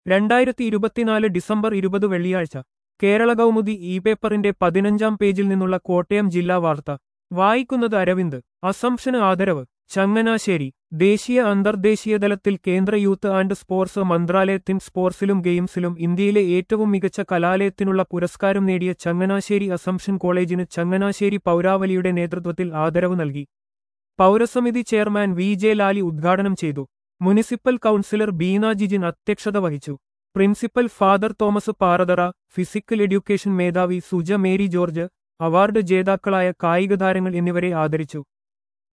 രണ്ടായിരത്തി ഇരുപത്തിനാല് ഡിസംബർ ഇരുപത് വെള്ളിയാഴ്ച കേരള കൗമുദി ഇ പേപ്പറിന്റെ പതിനഞ്ചാം പേജിൽ നിന്നുള്ള കോട്ടയം ജില്ലാ വാർത്ത വായിക്കുന്നത് അരവിന്ദ് അസംഷന് ആദരവ് ചങ്ങനാശ്ശേരി ദേശീയ അന്തർദേശീയ തലത്തിൽ കേന്ദ്ര യൂത്ത് ആൻഡ് സ്പോർട്സ് മന്ത്രാലയത്തിൻ സ്പോർട്സിലും ഗെയിംസിലും ഇന്ത്യയിലെ ഏറ്റവും മികച്ച കലാലയത്തിനുള്ള പുരസ്കാരം നേടിയ ചങ്ങനാശ്ശേരി അസംഷൻ കോളേജിന് ചങ്ങനാശ്ശേരി പൗരാവലിയുടെ നേതൃത്വത്തിൽ ആദരവ് നൽകി പൗരസമിതി ചെയർമാൻ വി ജെ ലാലി ഉദ്ഘാടനം ചെയ്തു മുനിസിപ്പൽ കൗൺസിലർ ബീന ജിജിൻ അധ്യക്ഷത വഹിച്ചു principal father Thomas Parathara physical education മേധാവി സുജ മേരി ജോർജ് അവാർഡ് ജേതാക്കളായ കായിക താരങ്ങൾ എന്നിവരെ ആദരിച്ചു